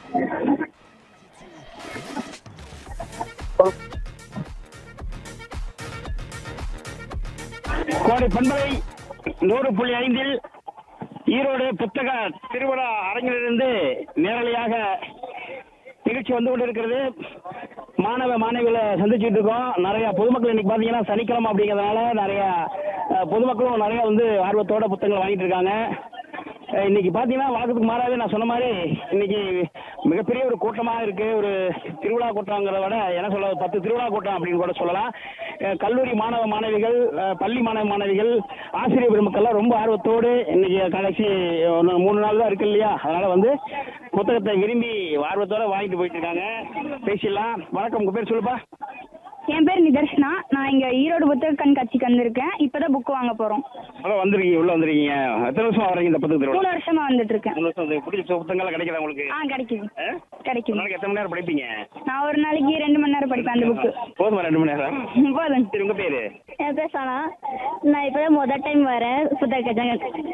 கோடை பண்பலை நூறு புள்ளி ஐந்தில் ஈரோடு புத்தக திருவிழா அரங்கிலிருந்து நேரலையாக நிகழ்ச்சி வந்து கொண்டிருக்கிறது மாணவ மாணவிகளை சந்திச்சுட்டு இருக்கோம் நிறைய பொதுமக்கள் இன்னைக்கு பார்த்தீங்கன்னா சனிக்கிழமை அப்படிங்கிறதுனால நிறைய அஹ், பொதுமக்களும் நிறைய வந்து ஆர்வத்தோட புத்தகங்கள் வாங்கிட்டு இருக்காங்க அஹ், இன்னைக்கு பார்த்தீங்கன்னா வழக்கத்துக்கு மாறாவே நான் சொன்ன மாதிரி இன்னைக்கு மிகப்பெரிய ஒரு கூட்டமாக இருக்கு ஒரு திருவிழா கூட்டங்கிறத விட என்ன சொல்ல ஒரு பத்து திருவிழா கூட்டம் அப்படின்னு கூட சொல்லலாம் அஹ், கல்லூரி மாணவ மாணவிகள் அஹ், பள்ளி மாணவ மாணவிகள் ஆசிரியர் பெருமக்கள்லாம் ரொம்ப ஆர்வத்தோடு இன்னைக்கு கடைசி ஒன்று மூணு நாள் தான் இருக்கு இல்லையா அதனால வந்து புத்தகத்தை விரும்பி ஆர்வத்தோட வாங்கிட்டு போயிட்டு இருக்காங்க பேசிடலாம் வணக்கம் உங்க பேர் சொல்லுப்பா என் பேர் நிதர்ஷனா நான் இங்க ஈரோடு புத்தக கண்காட்சிக்கு வந்திருக்கேன் இப்பதான் புக் வாங்க போறோம் அதான் வந்திருக்கீங்க உள்ள வந்திருக்கீங்க எத்தனை வருஷமா வரீங்க இந்த புத்தக திருவிழா மூணு வருஷமா வந்துட்டு இருக்கேன் மூணு வருஷம் வந்து பிடிச்ச புத்தகங்கள்லாம் கிடைக்குதா உங்களுக்கு ஆ கிடைக்குது ஆ? ஒரு கிடைக்குது நாளைக்கு எத்தனை மணி நேரம் படிப்பீங்க நான் ஒரு நாளைக்கு ரெண்டு மணி நேரம் படிப்பேன் அந்த புக்கு போதுமா ரெண்டு மணி நேரம் போதும் சரி உங்க பேரு என் பேர் சனா நான் இப்பதான் முதல் டைம் வரேன் புத்தக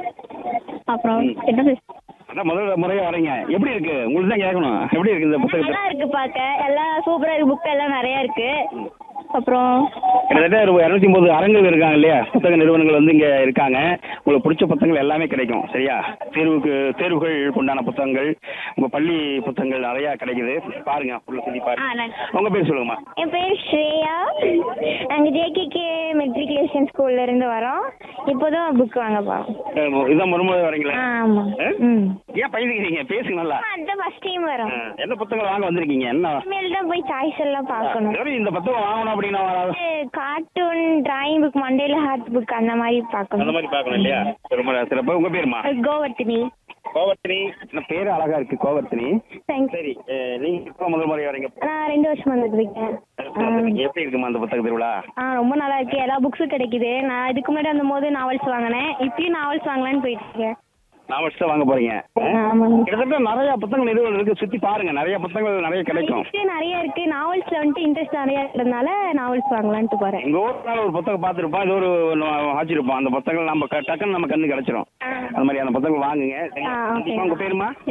அப்புறம் என்ன பேச அதான் முதல் முறையா வரீங்க எப்படி இருக்கு உங்களுக்கு தான் கேட்கணும் எப்படி இருக்கு இந்த புத்தகத்தை நல்லா இருக்கு பார்க்க எல்லாம் சூப்பரா இருக்கு புக் எல்லாம் நிறைய இருக்கு அப்புறம் கிட்டத்தட்ட ஒரு இரநூத்தி ஐம்பது அரங்குகள் இருக்காங்க இல்லையா புத்தக நிறுவனங்கள் வந்து இங்க இருக்காங்க உங்களுக்கு பிடிச்ச புத்தகங்கள் எல்லாமே கிடைக்கும் சரியா தேர்வுக்கு தேர்வுகள் உண்டான புத்தகங்கள் உங்க பள்ளி புத்தகங்கள் நிறைய கிடைக்குது பாருங்க உள்ள சுத்தி ஆ, பாருங்க நன்றி. உங்க பேர் சொல்லுங்கம்மா என் பேர் ஸ்ரேயா நாங்கள் ஜேகேகே மெட்ரிகுலேஷன் ஸ்கூல்ல இருந்து வரோம் இப்போதான் புக் வாங்க போறோம் அஹ் இதான் முறை வரீங்களா ஆமாம் ஆ? ம் ஏன் பயிர்க்கிறீங்க பேசுங்க நல்லா அதான் ஃபர்ஸ்ட் டைம் வரோம் ஆ, என்ன புத்தகங்கள் வாங்க வந்திருக்கீங்க என்ன இனிமேல் தான் போய் சாய்ஸ் எல்லாம் பார்க்கணும் சரி இந்த புத்தகம் வாங்கணும் அப்படின்னா வராது. கார்ட்டூன் டிராயிங் புக் மண்டேல ஹார்ட் புக் அந்த மாதிரி அந்த பார்க்கணும் மாதிரி பார்க்கணும் இல்லையா ரொம்ப சிறப்பு உங்க பேருமா கோவர்த்தினி கோவர்த்தினி என்ன பேரு அழகா இருக்கு கோவர்த்தினி தேங்க்ஸ் சரி அஹ் நீங்க இப்போ முதல் முறை வரீங்க நான் ரெண்டு வருஷம் வந்துட்டு இருக்கேன் எப்படி இருக்குமா அந்த புத்தக திருவிழா ஆ ரொம்ப நல்லா இருக்கு எல்லா புக்ஸும் கிடைக்குது நான் இதுக்கு முன்னாடி வந்த போது நாவல்ஸ் வாங்கினேன் இப்பயும் நாவல்ஸ் வாங்கலான்னு போயிட்டு இருக்கேன் நான் வச்சு வாங்க போறீங்க ஆமாங்க கிட்டத்தட்ட நிறைய புத்தகங்கள் நிறுவனம் இருக்கு சுத்தி பாருங்க நிறைய புத்தகங்கள் நிறைய கிடைக்கும் Books நிறைய இருக்கு நாவல்ஸ்ல வந்துட்டு இன்ட்ரெஸ்ட் நிறைய இருக்கிறதுனால நாவல்ஸ் வாங்கலான்ட்டு போறேன் எங்க ஊர்னால ஒரு புத்தகம் பார்த்துருப்போம் இது ஒரு வாச்சிருப்போம் அந்த புத்தகங்கள் நம்ம க- டக்குன்னு நம்ம கண்ணு கிடைச்சிரும் அந்த மாதிரி அந்த புத்தகங்கள் வாங்குங்க ஆ, okay. உங்க பேருமா